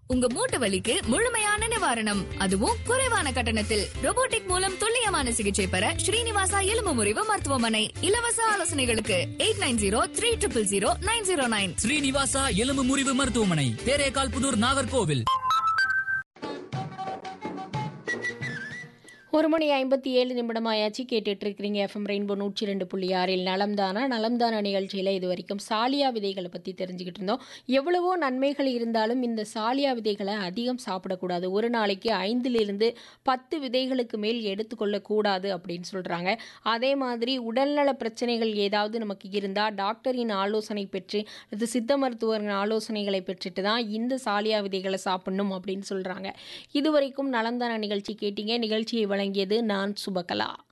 உங்க மூட்டு வலிக்கு முழுமையான நிவாரணம் அதுவும் குறைவான கட்டணத்தில் robotic மூலம் துல்லியமான சிகிச்சை பெற ஸ்ரீனிவாசா எலும்பு முறிவு மருத்துவமனை இலவச ஆலோசனைகளுக்கு eight nine zero three triple zero nine zero nine Srinivasa எலும்பு முறிவு மருத்துவமனை தேரேகால் புதூர் நாகர்கோவில் ஒரு மணி ஐம்பத்தி ஏழு நிமிடம் ஆயாச்சு கேட்டுட்டு இருக்கிறீங்க எஃப்எம் ரெயின்போ நூற்றி ரெண்டு புள்ளி ஆறில் நலம்தானா நலம்தானா நிகழ்ச்சியில் இது வரைக்கும் சாலியா விதைகளை பற்றி தெரிஞ்சுக்கிட்டு இருந்தோம் எவ்வளவோ நன்மைகள் இருந்தாலும் இந்த சாலியா விதைகளை அதிகம் சாப்பிடக்கூடாது ஒரு நாளைக்கு ஐந்திலிருந்து பத்து விதைகளுக்கு மேல் எடுத்துக்கொள்ளக்கூடாது அப்படின்னு சொல்கிறாங்க அதே மாதிரி உடல்நல பிரச்சனைகள் ஏதாவது நமக்கு இருந்தால் டாக்டரின் ஆலோசனை பெற்று அல்லது சித்த மருத்துவரின் ஆலோசனைகளை பெற்றுட்டு தான் இந்த சாலியா விதைகளை சாப்பிடணும் அப்படின்னு சொல்கிறாங்க இதுவரைக்கும் நலம்தானா நிகழ்ச்சி கேட்டீங்க நிகழ்ச்சியை வழங்கியது நான் சுபகலா